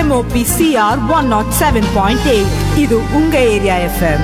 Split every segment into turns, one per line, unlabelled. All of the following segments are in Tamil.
MOP CR one nought seven point eight இது உங்க ஏரியா எஃப்எம்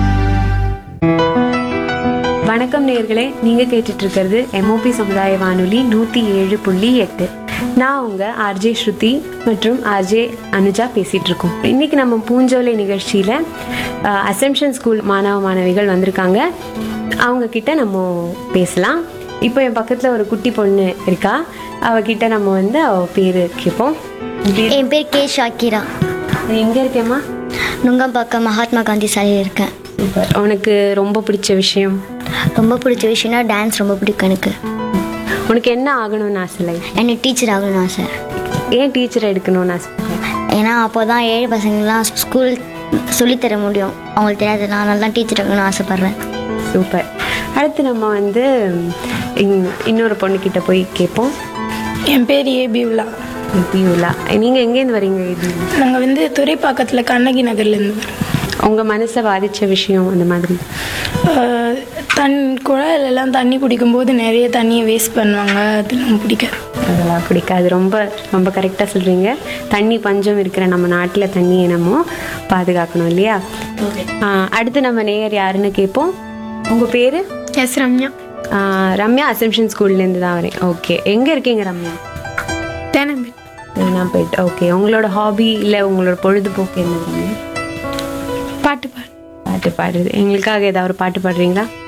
வணக்கம் நேர்களே நீங்கள் கேட்டுட்டு இருக்கிறது எம்ஓபி சமுதாய வானொலி நூற்றி ஏழு புள்ளி எட்டு நான் உங்க ஆர்ஜே ஸ்ருதி மற்றும் ஆர்ஜே அனுஜா பேசிட்டு இருக்கோம் இன்னைக்கு நம்ம பூஞ்சோலை நிகழ்ச்சியில் அசெம்ஷன் ஸ்கூல் மாணவ மாணவிகள் வந்திருக்காங்க அவங்க கிட்ட நம்ம பேசலாம் இப்போ என் பக்கத்தில் ஒரு குட்டி பொண்ணு இருக்கா அவகிட்ட நம்ம வந்து அவ பேர் கேட்போம்
என் பேர் கே ஷாக்கிரா
எங்கே இருக்கேம்மா
நுங்கம்பாக்கம் மகாத்மா காந்தி சாலையில் இருக்கேன்
சூப்பர் உனக்கு ரொம்ப பிடிச்ச விஷயம்
ரொம்ப பிடிச்ச விஷயம்னா டான்ஸ் ரொம்ப பிடிக்கும் எனக்கு
உனக்கு என்ன ஆகணும்னு ஆசை லைஃப்
எனக்கு டீச்சர் ஆகணும்னு ஆசை
ஏன் டீச்சர் எடுக்கணும்னு ஆசை
ஏன்னா அப்போ தான் ஏழை பசங்களாம் ஸ்கூல் சொல்லித்தர முடியும் அவங்களுக்கு தெரியாது நான் நல்லா டீச்சர் ஆகணும்னு ஆசைப்பட்றேன்
சூப்பர் அடுத்து நம்ம வந்து இன்- இன்னொரு பொண்ணுக்கிட்ட போய் கேட்போம்
என் பேர் ஏபியுலா
பியூலா நீங்கள் எங்கேருந்து வரீங்க இது
நாங்கள் வந்து துறைப்பாக்கத்தில் கண்ணகி நகர்லேருந்து வரோம்
உங்கள் மனசை பாதித்த விஷயம் அந்த மாதிரி
ஆஹ் தன் குழாயிலெல்லாம் தண்ணி குடிக்கும்போது நிறைய தண்ணியை வேஸ்ட் பண்ணுவாங்க அதெல்லாம் பிடிக்காது
அதெல்லாம் பிடிக்காது ரொம்ப ரொம்ப கரெக்டாக சொல்கிறீங்க தண்ணி பஞ்சம் இருக்கிற நம்ம நாட்டில் தண்ணியை நம்ம பாதுகாக்கணும் இல்லையா ஆ, அடுத்து நம்ம நேயர் யாருன்னு கேட்போம் உங்கள் பேர்
எஸ் ரம்யா
ரம்யா அசம்ஷன் ஸ்கூல்லேருந்து தான் வரேன் ஓகே எங்கே இருக்கீங்க ரம்யா
தேனம்பேட்
நான் போயிட்டு ஓகே உங்களோட ஹாபி இல்லை உங்களோட பொழுதுபோக்கு என்ன ரம்யா
பாட்டு பாடு
பாட்டு பாடுறது எங்களுக்காக ஏதாவது ஒரு பாட்டு பாடுறீங்களா